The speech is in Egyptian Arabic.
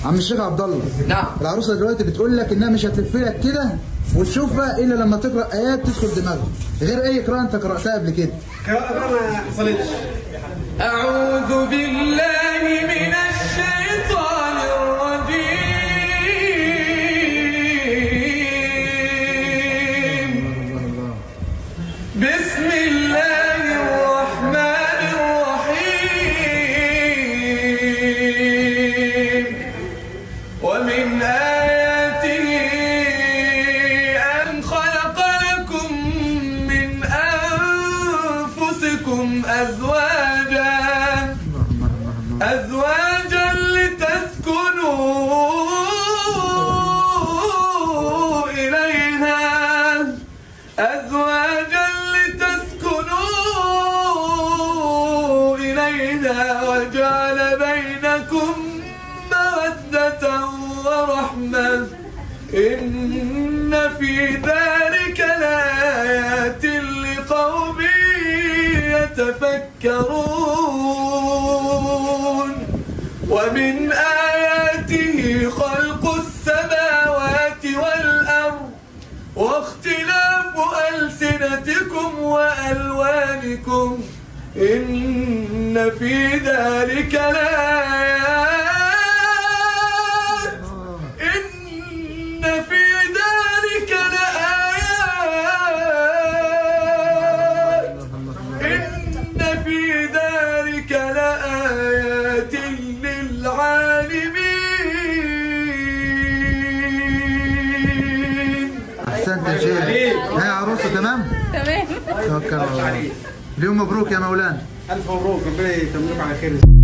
عم الشيخ عبد الله نعم العروسه دلوقتي بتقول لك انها مش هتلف لك كده وتشوفها الا لما تقرا ايات تدخل دماغها غير اي قراءه انت قراتها قبل كده قراءة ما حصلتش أعوذ بالله من الشيطان الرجيم بسم الله الرحمن الرحيم ومن آياته أن خلق لكم من أنفسكم أزواجا أزواجا لتسكنوا إليها أزواجا لتسكنوا إليها وجعل بينكم مودة ورحمة إن في ذلك لآيات لقوم يتفكرون ومن آياته خلق السماوات والأرض واختلاف ألسنتكم وألوانكم إن في ذلك لآيات إن في ذلك لآيات إن في ذلك لآيات للعالمين احسنت يا شيخ ها يا عروسه تمام تمام توكل على الله اليوم مبروك يا مولانا ألف مبروك ربنا يتممك على خير